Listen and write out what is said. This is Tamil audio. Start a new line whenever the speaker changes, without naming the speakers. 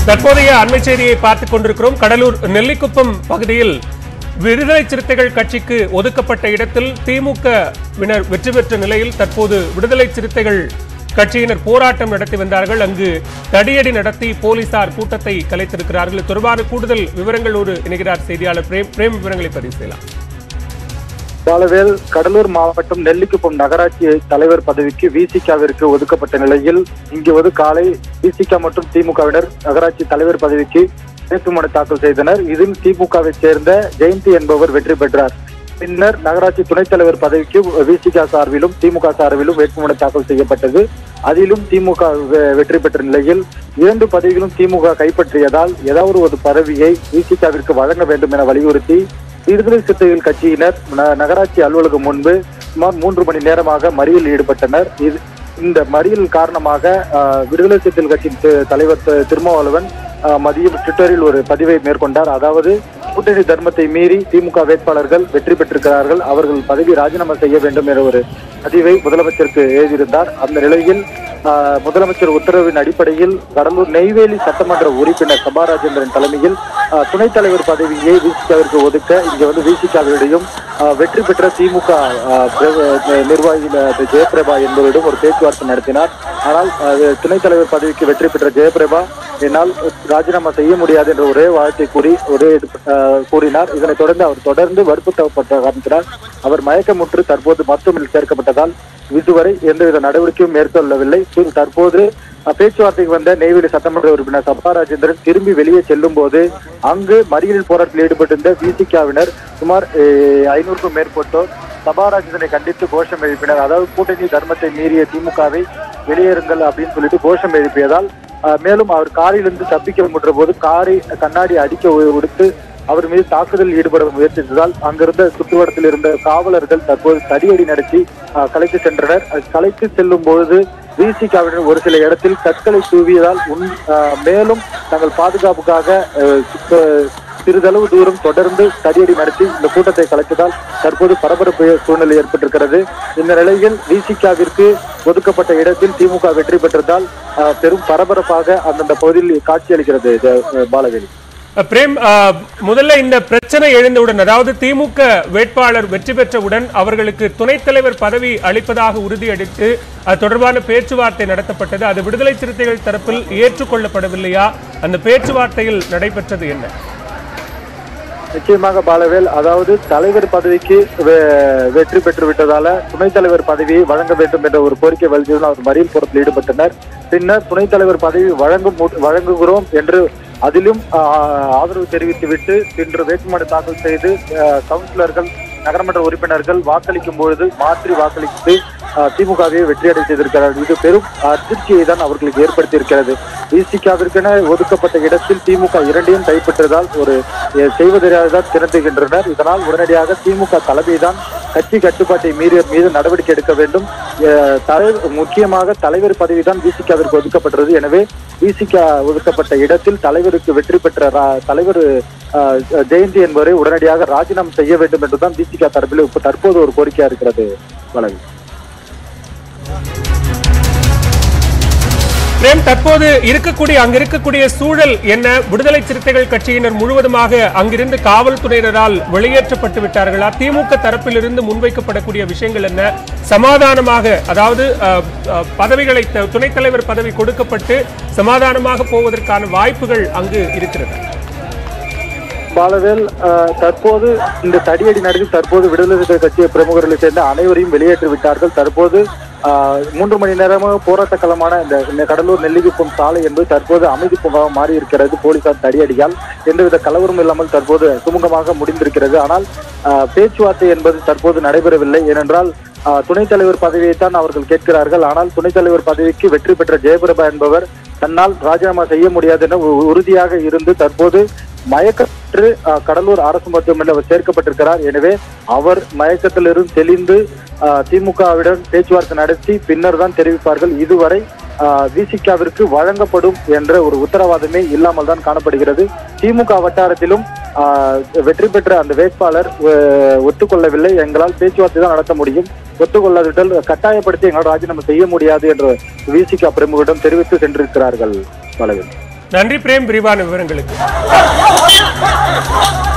தற்போதைய அண்மை செய்தியை பார்த்துக் கொண்டிருக்கிறோம் கடலூர் நெல்லிக்குப்பம் பகுதியில் விடுதலை சிறுத்தைகள் கட்சிக்கு ஒதுக்கப்பட்ட இடத்தில் திமுகவினர் வெற்றி பெற்ற நிலையில் தற்போது விடுதலை சிறுத்தைகள் கட்சியினர் போராட்டம் நடத்தி வந்தார்கள் அங்கு தடியடி நடத்தி போலீசார் கூட்டத்தை கலைத்திருக்கிறார்கள் இது தொடர்பான கூடுதல் விவரங்களோடு இணைகிறார் செய்தியாளர் பிரேம் பிரேம் விவரங்களை பதிவு செய்யலாம்
பாலவேல் கடலூர் மாவட்டம் நெல்லிக்குப்பம் நகராட்சி தலைவர் பதவிக்கு விசிகாவிற்கு ஒதுக்கப்பட்ட நிலையில் இங்கு வந்து காலை விசிகா மற்றும் திமுகவினர் நகராட்சி தலைவர் பதவிக்கு வேட்புமனு தாக்கல் செய்தனர் இதில் திமுகவை சேர்ந்த ஜெயந்தி என்பவர் வெற்றி பெற்றார் பின்னர் நகராட்சி துணைத் தலைவர் பதவிக்கு விசிகா சார்பிலும் திமுக சார்பிலும் வேட்புமனு தாக்கல் செய்யப்பட்டது அதிலும் திமுக வெ- வெற்றி பெற்ற நிலையில் இரண்டு பதவிகளும் திமுக கைப்பற்றியதால் ஏதாவது ஒரு பதவியை விசிகாவிற்கு வழங்க வேண்டும் என வலியுறுத்தி விடுதலை சிறுத்தைகள் கட்சியினர் ந- நகராட்சி அலுவலகம் முன்பு சுமார் மூன்று மணி நேரமாக மறியலில் ஈடுபட்டனர் இது இந்த மறியல் காரணமாக ஆஹ், விடுதலை சிறுத்தைகள் கட்சியின் தி- தலைவர் தி- திருமாவளவன் ஆஹ், மதியம் ட்விட்டரில் ஒரு பதிவை மேற்கொண்டார் அதாவது கூட்டணி தர்மத்தை மீறி திமுக வேட்பாளர்கள் வெற்றி பெற்றிருக்கிறார்கள் அவர்கள் பதவி ராஜினாமா செய்ய வேண்டும் என்ற ஒரு பதிவை முதலமைச்சருக்கு எழுதியிருந்தார் அந்த நிலையில் ஆஹ், முதலமைச்சர் உத்தரவின் அடிப்படையில் கடலூர் நெய்வேலி சட்டமன்ற உறுப்பினர் சபாராஜேந்திரன் தலைமையில் ஆஹ், துணைத் தலைவர் பதவியை விசிகாவிற்கு ஒதுக்க இங்க வந்து விசிகாவிடையும் வெற்றி பெற்ற திமுக ஆஹ், பிர- நிர்வாகி அஹ், ஜெயபிரபா என்பவரிடம் ஒரு பேச்சுவார்த்தை நடத்தினார் ஆனால் அது துணைத் தலைவர் பதவிக்கு வெற்றி பெற்ற ஜெயபிரபா என்னால் ராஜினாமா செய்ய முடியாது என்ற ஒரே வார்த்தை கூறி ஒரே இது, ஆஹ், கூறினார் இதனைத் தொடர்ந்து அவர் தொடர்ந்து வற்புறுத்தப்பட்ட காரணத்தினால் அவர் மயக்கமுற்று தற்போது மருத்துவமனையில் சேர்க்கப்பட்டதால் இதுவரை எந்தவித நடவடிக்கையும் மேற்கொள்ளவில்லை பின் தற்போது அஹ், பேச்சுவார்த்தைக்கு வந்த நெய்வேலி சட்டமன்ற உறுப்பினர் சபா ராஜேந்திரன் திரும்பி வெளியே செல்லும் போது அங்கு மறியல் போராட்டத்தில் ஈடுபட்டிருந்த விசிகாவினர் சுமார் அஹ், ஐநூறுக்கும் மேற்பட்டோர் சபா ராஜேந்திரனை கண்டித்து கோஷம் எழுப்பினர் அதாவது கூட்டணி தர்மத்தை மீறிய திமுகவை வெளியேறுங்கள் அப்படின்னு சொல்லிட்டு கோஷம் எழுப்பியதால் அஹ், மேலும் அவர் காரிலிருந்து தப்பிக்க முற்ற போது காரை கண்ணாடி அடிக்க உ- உடுத்து அவர் மீது தாக்குதல் ஈடுபட முயற்சித்ததால் அங்கிருந்த சுற்றுவட்டத்தில் இருந்த காவலர்கள் தற்போது தடியடி நடத்தி அஹ், கலைத்து சென்றனர் அது கலைத்து செல்லும் பொழுது விசிகாவினர் ஒரு சில இடத்தில் கற்களை தூவியதால் உன் அஹ், மேலும் தங்கள் பாதுகாப்புக்காக அஹ், சுத்த- சிறிதளவு தூரம் தொடர்ந்து தடியடி நடத்தி இந்த கூட்டத்தை கலைத்ததால் தற்போது பரபரப்பு சூழ்நிலை ஏற்பட்டிருக்கிறது இந்த நிலையில் விசிகாவிற்கு ஒதுக்கப்பட்ட இடத்தில் திமுக வெற்றி பெற்றதால் அஹ், பெரும் பரபரப்பாக அந்தந்த பகுதியில் காட்சியளிக்கிறது இது, அஹ், பாலவேலி
அஹ் பிரேம் அஹ், முதல்ல இந்த பிரச்சனை எழுந்தவுடன் அதாவது திமுக வேட்பாளர் வெற்றி பெற்றவுடன் அவர்களுக்கு துணைத் தலைவர் பதவி அளிப்பதாக உறுதியளித்து அது தொடர்பான பேச்சுவார்த்தை நடத்தப்பட்டது அது விடுதலை சிறுத்தைகள் தரப்பில் ஏற்றுக்கொள்ளப்படவில்லையா அந்த பேச்சுவார்த்தையில் நடைபெற்றது என்ன
நிச்சயமாக பாலவேல் அதாவது தலைவர் பதவிக்கு வெ- வெற்றி பெற்று விட்டதால துணைத் தலைவர் பதவியை வழங்க வேண்டும் என்ற ஒரு கோரிக்கை வலித்ததால் அவர் மறியல் போராட்டத்தில் ஈடுபட்டனர் பின்னர் துணைத் தலைவர் பதவி வழங்கும் மு- வழங்குகிறோம் என்று அதிலும் ஆஹ், ஆதரவு தெரிவித்துவிட்டு இன்று வேட்புமனு தாக்கல் செய்து ஆஹ், கவுன்சிலர்கள் நகரமன்ற உறுப்பினர்கள் வாக்களிக்கும் பொழுது மாற்றி வாக்களித்து ஆஹ், திமுகவை வெற்றியடை செய்திருக்கிறார்கள் இது பெரும் அதிர்ச்சியை தான் அவர்களுக்கு ஏற்படுத்தியிருக்கிறது விசிகாவிற்கென ஒதுக்கப்பட்ட இடத்தில் திமுக இரண்டையும் கைப்பற்றதால் ஒரு அஹ், செய்வதறியாததான் திறந்துகின்றனர் இதனால் உடனடியாக திமுக தலைமைதான் கட்சி கட்டுப்பாட்டை மீறியவர் மீது நடவடிக்கை எடுக்க வேண்டும் அஹ், தலைவர் முக்கியமாக தலைவர் பதவிதான் விசிகாவிற்கு ஒதுக்கப்பட்டது எனவே விசிகா ஒதுக்கப்பட்ட இடத்தில் தலைவருக்கு வெற்றி பெற்ற ரா- தலைவர் அஹ், ஜெயந்தி என்பவரை உடனடியாக ராஜினாமா செய்ய வேண்டும் என்றுதான் விசிகா தரப்பில் இப்ப தற்போது ஒரு கோரிக்கையா இருக்கிறது வளவி
பிரேம் தற்போது இருக்கக்கூடிய அங்க இருக்கக்கூடிய சூழல் என்ன விடுதலை சிறுத்தைகள் கட்சியினர் முழுவதுமாக அங்கிருந்து காவல்துறையினரால் வெளியேற்றப்பட்டு விட்டார்களா திமுக தரப்பிலிருந்து முன்வைக்கப்படக்கூடிய விஷயங்கள் என்ன சமாதானமாக அதாவது அஹ், அஹ், பதவிகளை த- துணைத் தலைவர் பதவி கொடுக்கப்பட்டு சமாதானமாக போவதற்கான வாய்ப்புகள் அங்கு இருக்கிறது
பாலவேல் அஹ், தற்போது இந்த தடியடி நடத்தி தற்போது விடுதலை சிறுத்தை கட்சி பிரமுகர்களை சேர்ந்த அனைவரையும் வெளியேற்றி விட்டார்கள் தற்போது அஹ், மூன்று மணி நேரமாக போராட்ட களமான இந்த இந்த கடலூர் நெல்லிக்குப்பம் சாலை என்பது தற்போது அமைதி பூங்காக மாறி இருக்கிறது போலீசார் தடியடியால் எந்தவித கலவரம் இல்லாமல் தற்போது சுமூகமாக முடிந்திருக்கிறது ஆனால் அஹ், பேச்சுவார்த்தை என்பது தற்போது நடைபெறவில்லை ஏனென்றால் அஹ், துணைத் தலைவர் பதவியைத்தான் அவர்கள் கேட்கிறார்கள் ஆனால் துணைத் தலைவர் பதவிக்கு வெற்றி பெற்ற ஜெயபிரபா என்பவர் தன்னால் ராஜினாமா செய்ய முடியாது என உ- உறுதியாக இருந்து தற்போது மயக்கற்று அஹ், கடலூர் அரசு மருத்துவமனையில் அவர் சேர்க்கப்பட்டிருக்கிறார் எனவே அவர் மயக்கத்திலிருந்து தெளிந்து அஹ், திமுகவிடம் பேச்சுவார்த்தை நடத்தி பின்னர் தான் தெரிவிப்பார்கள் இதுவரை விசிகாவிற்கு வழங்கப்படும் என்ற ஒரு உத்தரவாதமே இல்லாமல் தான் காணப்படுகிறது திமுக வட்டாரத்திலும் ஆஹ், வெற்றி பெற்ற அந்த வேட்பாளர் அஹ், ஒத்துக்கொள்ளவில்லை எங்களால் பேச்சுவார்த்தை தான் நடத்த முடியும் ஒத்துக்கொள்ளாவிட்டால் கட்டாயப்படுத்தி எங்களால் ராஜினாமா செய்ய முடியாது என்று விசிகா பிரமுகரிடம் தெரிவித்து சென்றிருக்கிறார்கள் தலைவர்
நன்றி பிரேம் விரிவான விவரங்களுக்கு